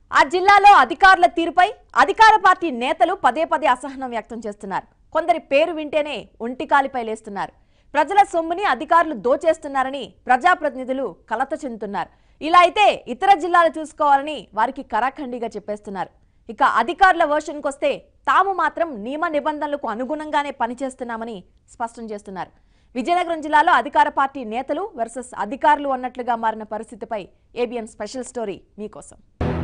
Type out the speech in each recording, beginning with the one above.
ఆ జిల్లాలో అధికారుల తీరుపై అధికార పార్టీ నేతలు పదే పదే అసహనం వ్యక్తం చేస్తున్నారు కొందరి పేరు వింటేనే ఒంటికాలిపై లేస్తున్నారు ప్రజల సొమ్ముని అధికారులు దోచేస్తున్నారని ప్రజాప్రతినిధులు కలత చెందుతున్నారు ఇలా అయితే ఇతర జిల్లాలు చూసుకోవాలని వారికి కరాఖండిగా చెప్పేస్తున్నారు ఇక అధికారుల వర్షన్కి వస్తే తాము మాత్రం నియమ నిబంధనలకు అనుగుణంగానే పనిచేస్తున్నామని స్పష్టం చేస్తున్నారు విజయనగరం జిల్లాలో అధికార పార్టీ నేతలు వర్సెస్ అధికారులు అన్నట్లుగా మారిన పరిస్థితిపై ఏబిఎన్ స్పెషల్ స్టోరీ మీకోసం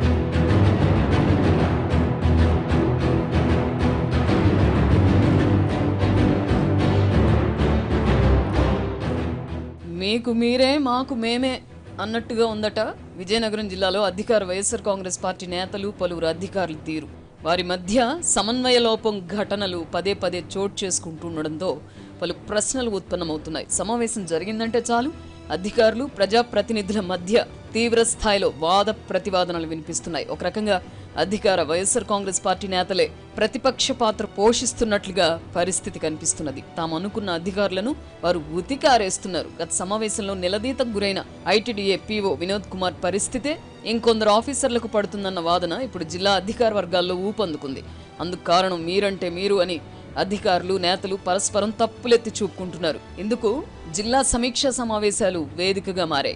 మీకు మీరే మాకు మేమే అన్నట్టుగా ఉందట విజయనగరం జిల్లాలో అధికార వైఎస్ఆర్ కాంగ్రెస్ పార్టీ నేతలు పలువురు అధికారుల తీరు వారి మధ్య సమన్వయ లోపం ఘటనలు పదే పదే చోటు చేసుకుంటుండడంతో పలు ప్రశ్నలు ఉత్పన్నమవుతున్నాయి సమావేశం జరిగిందంటే చాలు అధికారులు ప్రజాప్రతినిధుల మధ్య తీవ్ర స్థాయిలో వాద ప్రతివాదనలు వినిపిస్తున్నాయి ఒక రకంగా అధికార వైఎస్ఆర్ కాంగ్రెస్ పార్టీ నేతలే ప్రతిపక్ష పాత్ర పోషిస్తున్నట్లుగా పరిస్థితి కనిపిస్తున్నది తాము అనుకున్న అధికారులను వారు ఉతికారేస్తున్నారు గత సమావేశంలో నిలదీతకు గురైన ఐటీడీఏ పీఓ వినోద్ కుమార్ పరిస్థితే ఇంకొందరు ఆఫీసర్లకు పడుతుందన్న వాదన ఇప్పుడు జిల్లా అధికార వర్గాల్లో ఊపందుకుంది అందుకు కారణం మీరంటే మీరు అని అధికారులు నేతలు పరస్పరం తప్పులెత్తి చూపుకుంటున్నారు ఇందుకు జిల్లా సమీక్షా సమావేశాలు వేదికగా మారాయి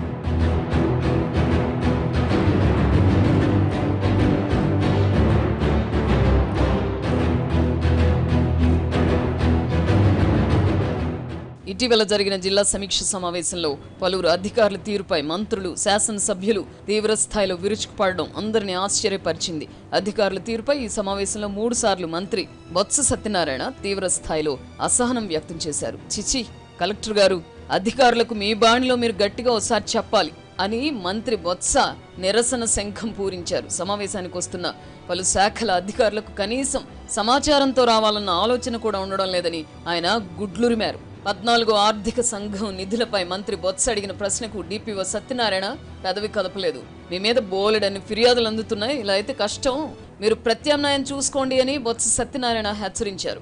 ఇటీవల జరిగిన జిల్లా సమీక్ష సమావేశంలో పలువురు అధికారుల తీరుపై మంత్రులు శాసనసభ్యులు తీవ్ర స్థాయిలో విరుచుకుపడడం అందరినీ ఆశ్చర్యపరిచింది అధికారుల తీరుపై ఈ సమావేశంలో మూడు సార్లు మంత్రి బొత్స సత్యనారాయణ తీవ్ర స్థాయిలో అసహనం వ్యక్తం చేశారు చిచి కలెక్టర్ గారు అధికారులకు మీ బాణిలో మీరు గట్టిగా ఒకసారి చెప్పాలి అని మంత్రి బొత్స నిరసన శంఖం పూరించారు సమావేశానికి వస్తున్న పలు శాఖల అధికారులకు కనీసం సమాచారంతో రావాలన్న ఆలోచన కూడా ఉండడం లేదని ఆయన గుడ్లురిమారు పద్నాలుగో ఆర్థిక సంఘం నిధులపై మంత్రి బొత్స అడిగిన ప్రశ్నకు డిపిఓ సత్యనారాయణ పెదవి కదపలేదు మీ మీద బోలెడని ఫిర్యాదులు అందుతున్నాయి ఇలా అయితే కష్టం మీరు ప్రత్యామ్నాయం చూసుకోండి అని బొత్స సత్యనారాయణ హెచ్చరించారు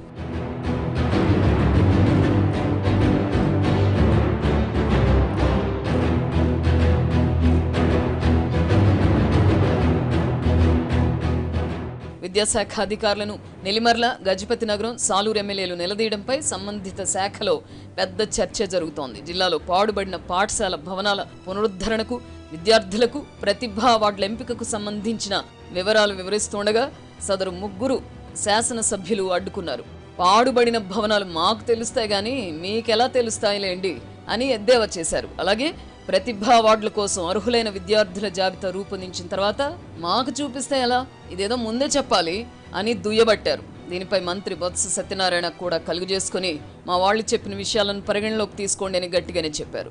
విద్యాశాఖ అధికారులను నెల్లిమర్ల గజపతి నగరం సాలూరు ఎమ్మెల్యేలు నిలదీయడంపై సంబంధిత శాఖలో పెద్ద చర్చ జరుగుతోంది జిల్లాలో పాడుబడిన పాఠశాల భవనాల పునరుద్ధరణకు విద్యార్థులకు ప్రతిభా అవార్డుల ఎంపికకు సంబంధించిన వివరాలు వివరిస్తుండగా సదరు ముగ్గురు శాసనసభ్యులు అడ్డుకున్నారు పాడుబడిన భవనాలు మాకు తెలుస్తాయి కానీ మీకెలా తెలుస్తాయిలేండి అని ఎద్దేవా చేశారు అలాగే ప్రతిభా అవార్డుల కోసం అర్హులైన విద్యార్థుల జాబితా రూపొందించిన తర్వాత మాకు చూపిస్తే ఎలా ఇదేదో ముందే చెప్పాలి అని దుయ్యబట్టారు దీనిపై మంత్రి బొత్స సత్యనారాయణ కూడా కలుగు చేసుకుని మా వాళ్ళు చెప్పిన విషయాలను పరిగణలోకి తీసుకోండి అని గట్టిగానే చెప్పారు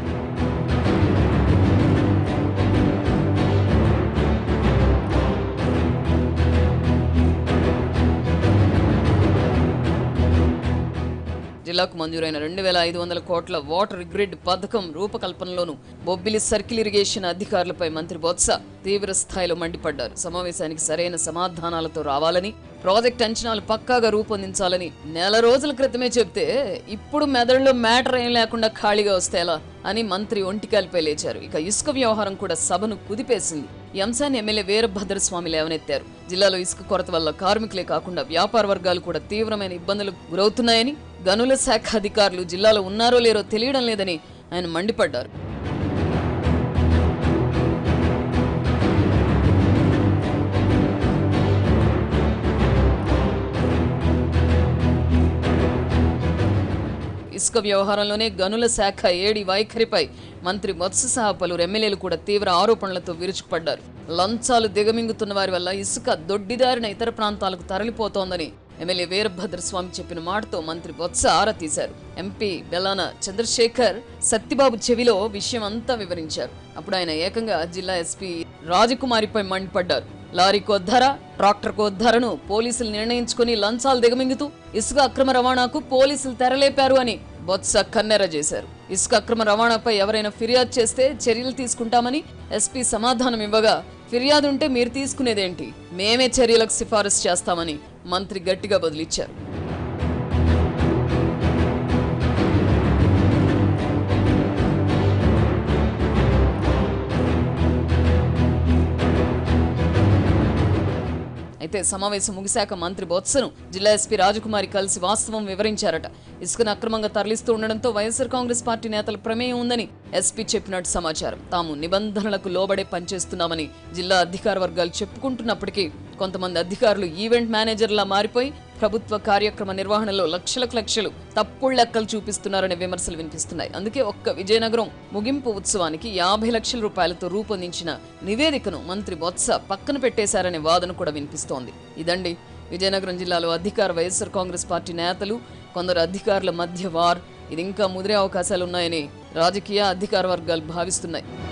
జిల్లాకు మంజూరైన రెండు వేల ఐదు వందల కోట్ల వాటర్ గ్రిడ్ పథకం రూపకల్పనలోను బొబ్బిలి సర్కిల్ ఇరిగేషన్ అధికారులపై మంత్రి బొత్స తీవ్ర స్థాయిలో మండిపడ్డారు సమావేశానికి సరైన సమాధానాలతో రావాలని ప్రాజెక్ట్ అంచనాలు పక్కాగా రూపొందించాలని నెల రోజుల క్రితమే చెప్తే ఇప్పుడు మెదడులో మ్యాటర్ ఏం లేకుండా ఖాళీగా వస్తే ఎలా అని మంత్రి ఒంటికాలిపై లేచారు ఇక ఇసుక వ్యవహారం కూడా సభను కుదిపేసింది ఈ అంశాన్ని ఎమ్మెల్యే వీరభద్రస్వామి లేవనెత్తారు జిల్లాలో ఇసుక కొరత వల్ల కార్మికులే కాకుండా వ్యాపార వర్గాలు కూడా తీవ్రమైన ఇబ్బందులకు గురవుతున్నాయని గనుల శాఖ అధికారులు జిల్లాలో ఉన్నారో లేరో తెలియడం లేదని ఆయన మండిపడ్డారు ఇసుక వ్యవహారంలోనే గనుల శాఖ ఏడి వైఖరిపై మంత్రి మత్స్య సహా పలువురు ఎమ్మెల్యేలు కూడా తీవ్ర ఆరోపణలతో విరుచుకుపడ్డారు లంచాలు దిగమింగుతున్న వారి వల్ల ఇసుక దొడ్డిదారిన ఇతర ప్రాంతాలకు తరలిపోతోందని ఎమ్మెల్యే వీరభద్రస్వామి చెప్పిన మాటతో మంత్రి బొత్స ఆరా తీశారు ఎంపీ బెలాన చంద్రశేఖర్ సత్యబాబు చెవిలో విషయం అంతా వివరించారు అప్పుడు ఆయన ఏకంగా జిల్లా ఎస్పీ రాజకుమారిపై మండిపడ్డారు లారీకో ధర ట్రాక్టర్కో ధరను పోలీసులు నిర్ణయించుకుని లంచాలు దిగమింగుతూ ఇసుక అక్రమ రవాణాకు పోలీసులు తెరలేపారు అని బొత్స కన్నెర చేశారు ఇసుక అక్రమ రవాణాపై ఎవరైనా ఫిర్యాదు చేస్తే చర్యలు తీసుకుంటామని ఎస్పీ సమాధానం ఇవ్వగా ఫిర్యాదు ఉంటే మీరు తీసుకునేదేంటి మేమే చర్యలకు సిఫారసు చేస్తామని మంత్రి గట్టిగా బదిలిచ్చారు అయితే సమావేశం ముగిశాక మంత్రి బొత్సను జిల్లా ఎస్పీ రాజకుమారి కలిసి వాస్తవం వివరించారట ఇసుకను అక్రమంగా తరలిస్తూ ఉండడంతో వైఎస్ఆర్ కాంగ్రెస్ పార్టీ నేతల ప్రమేయం ఉందని ఎస్పీ చెప్పినట్టు సమాచారం తాము నిబంధనలకు లోబడే పనిచేస్తున్నామని జిల్లా అధికార వర్గాలు చెప్పుకుంటున్నప్పటికీ కొంతమంది అధికారులు ఈవెంట్ మేనేజర్లా మారిపోయి ప్రభుత్వ కార్యక్రమ నిర్వహణలో లక్షలకు లక్షలు తప్పుడు లెక్కలు చూపిస్తున్నారనే విమర్శలు వినిపిస్తున్నాయి అందుకే ఒక్క విజయనగరం ముగింపు ఉత్సవానికి యాభై లక్షల రూపాయలతో రూపొందించిన నివేదికను మంత్రి బొత్స పక్కన పెట్టేశారనే వాదన కూడా వినిపిస్తోంది ఇదండి విజయనగరం జిల్లాలో అధికార వైఎస్ఆర్ కాంగ్రెస్ పార్టీ నేతలు కొందరు అధికారుల మధ్య వార్ ఇది ఇంకా ముదిరే అవకాశాలున్నాయని రాజకీయ అధికార వర్గాలు భావిస్తున్నాయి